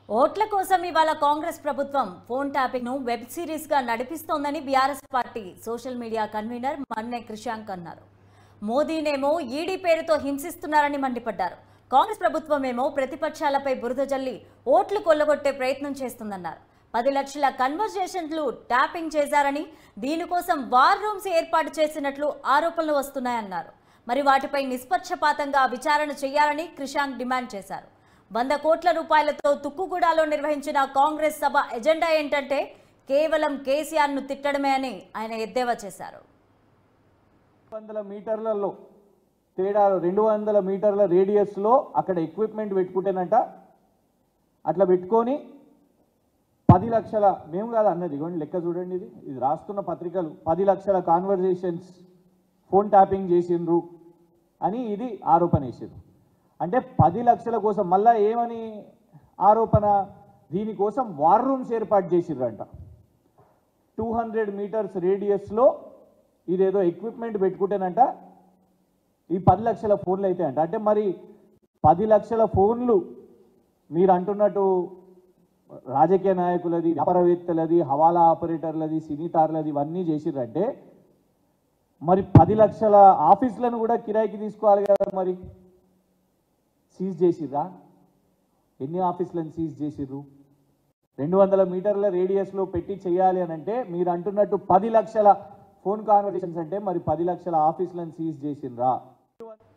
ఓట్ల కోసం ఇవాళ కాంగ్రెస్ ప్రభుత్వం ఫోన్ ట్యాపింగ్ ను వెబ్ సిరీస్ గా నడిపిస్తోందని BRS party social media convener Manne Krishank అన్నారు మోదీనేమో ఈడీ పేరుతో హింసిస్తున్నారని మండిపడ్డారు కాంగ్రెస్ ప్రభుత్వమేమో ప్రతిపక్షాలపై బురద జల్లి ఓట్లు కొల్లగొట్టే ప్రయత్నం చేస్తుందన్నారు పది లక్షల కన్వర్జేషన్లు ట్యాపింగ్ చేశారని దీనికోసం వార్ రూమ్స్ ఏర్పాటు చేసినట్లు ఆరోపణలు వస్తున్నాయన్నారు మరి వాటిపై నిష్పక్షపాతంగా విచారణ చేయాలని క్రిషాంక్ డిమాండ్ చేశారు వంద కోట్ల రూపాయలతో తుక్కుగూడలో నిర్వహించిన కాంగ్రెస్ సభ ఎజెండా ఏంటంటే కేవలం కేసీఆర్ ను తిట్టడమే అని ఆయన ఎద్దేవా చేశారు వందల మీటర్లలో తేడా రెండు వందల మీటర్ల రేడియస్లో అక్కడ ఎక్విప్మెంట్ పెట్టుకుంటేనంట అట్లా పెట్టుకొని పది లక్షల మేము కాదు అన్నది ఇవ్వండి లెక్క చూడండి ఇది ఇది రాస్తున్న పత్రికలు పది లక్షల కాన్వర్జేషన్స్ ఫోన్ ట్యాపింగ్ చేసిండ్రు అని ఇది ఆరోపణ వేసారు అంటే పది లక్షల కోసం మళ్ళా ఏమని ఆరోపణ దీనికోసం వార్ రూమ్స్ ఏర్పాటు చేసిర్రంట టూ హండ్రెడ్ మీటర్స్ రేడియస్లో ఇదేదో ఎక్విప్మెంట్ పెట్టుకుంటేనంట ఈ పది లక్షల ఫోన్లు అయితే అంట అంటే మరి పది లక్షల ఫోన్లు మీరు అంటున్నట్టు రాజకీయ నాయకులది వ్యాపారవేత్తలది హవాలా ఆపరేటర్లది సినీతార్లది ఇవన్నీ చేసిర్రంటే మరి పది లక్షల ఆఫీసులను కూడా కిరాయికి తీసుకోవాలి కదా మరి సీజ్ చేసిర్రా ఎన్ని ఆఫీసులను సీజ్ చేసిర్రు రెండు వందల మీటర్ల రేడియస్లో పెట్టి చేయాలి అని అంటే మీరు అంటున్నట్టు పది లక్షల ఫోన్ కాన్వర్సేషన్స్ అంటే మరి పది లక్షల ఆఫీసులను సీజ్ చేసిండ్రా